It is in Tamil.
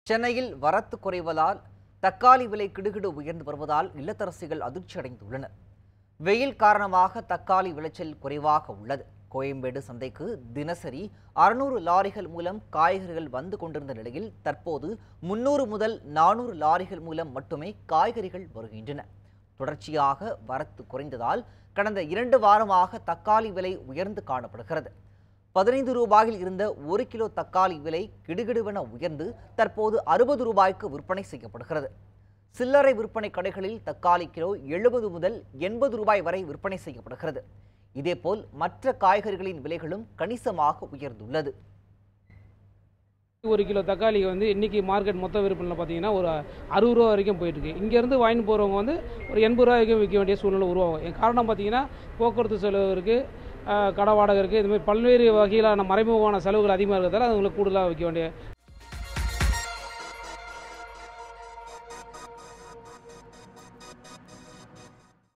சென்னையில் வரத்து குறைவதால் தக்காளி விலை கிடுகிடு உயர்ந்து வருவதால் இல்லத்தரசிகள் அதிர்ச்சி அடைந்துள்ளனர் வெயில் காரணமாக தக்காளி விளைச்சல் குறைவாக உள்ளது கோயம்பேடு சந்தைக்கு தினசரி அறுநூறு லாரிகள் மூலம் காய்கறிகள் வந்து கொண்டிருந்த நிலையில் தற்போது முன்னூறு முதல் நானூறு லாரிகள் மூலம் மட்டுமே காய்கறிகள் வருகின்றன தொடர்ச்சியாக வரத்து குறைந்ததால் கடந்த இரண்டு வாரமாக தக்காளி விலை உயர்ந்து காணப்படுகிறது பதினைந்து ரூபாயில் இருந்த ஒரு கிலோ தக்காளி விலை கிடுகிடுவென உயர்ந்து தற்போது அறுபது ரூபாய்க்கு விற்பனை செய்யப்படுகிறது சில்லறை விற்பனை கடைகளில் தக்காளி கிலோ எழுபது முதல் எண்பது ரூபாய் வரை விற்பனை செய்யப்படுகிறது இதேபோல் மற்ற காய்கறிகளின் விலைகளும் கணிசமாக உயர்ந்துள்ளது ஒரு கிலோ தக்காளி வந்து இன்றைக்கி மார்க்கெட் மொத்த விற்பனையில் பார்த்தீங்கன்னா ஒரு அறுபது ரூபா வரைக்கும் போயிட்டுருக்கு இங்கேருந்து வாங்கிட்டு போகிறவங்க வந்து ஒரு எண்பது ரூபா வரைக்கும் விற்க வேண்டிய சூழ்நிலை உருவாகும் என் காரணம் பார்த்தீங்கன்னா போக்குவரத்து செலவு இருக்குது கடை வாடகை இருக்குது இதுமாதிரி பல்வேறு வகையிலான மறைமுகமான செலவுகள் அதிகமாக இருக்கிறதால அது உங்களுக்கு கூடுதலாக விற்க வேண்டிய